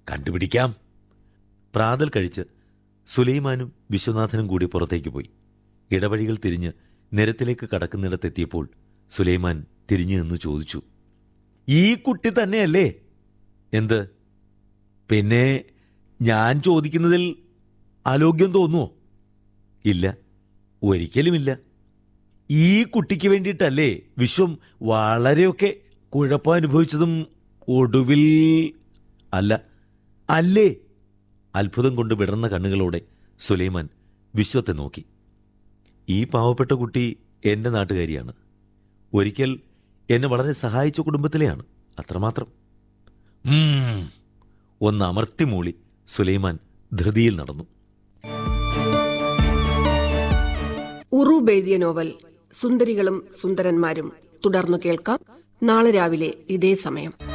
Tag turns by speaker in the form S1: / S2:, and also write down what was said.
S1: കണ്ടുപിടിക്കാം പ്രാതൽ കഴിച്ച് സുലൈമാനും വിശ്വനാഥനും കൂടി പുറത്തേക്ക് പോയി ഇടവഴികൾ തിരിഞ്ഞ് നിരത്തിലേക്ക് കടക്കുന്നിടത്തെത്തിയപ്പോൾ സുലൈമാൻ തിരിഞ്ഞു നിന്ന് ചോദിച്ചു ഈ കുട്ടി തന്നെയല്ലേ എന്ത് പിന്നെ ഞാൻ ചോദിക്കുന്നതിൽ ആലോഗ്യം തോന്നുമോ ഇല്ല ഒരിക്കലുമില്ല ഈ കുട്ടിക്ക് വേണ്ടിയിട്ടല്ലേ വിശ്വം വളരെയൊക്കെ കുഴപ്പം അനുഭവിച്ചതും ഒടുവിൽ അല്ല അല്ലേ അത്ഭുതം കൊണ്ട് വിടർന്ന കണ്ണുകളോടെ സുലൈമാൻ വിശ്വത്തെ നോക്കി ഈ പാവപ്പെട്ട കുട്ടി എൻ്റെ നാട്ടുകാരിയാണ് ഒരിക്കൽ എന്നെ വളരെ സഹായിച്ച കുടുംബത്തിലെയാണ് അത്രമാത്രം ഉം. ഒന്ന് അമർത്തി മൂളി സുലൈമാൻ ധൃതിയിൽ നടന്നു
S2: ഉറൂബ് എഴുതിയ നോവൽ സുന്ദരികളും സുന്ദരന്മാരും തുടർന്നു കേൾക്കാം നാളെ രാവിലെ ഇതേ സമയം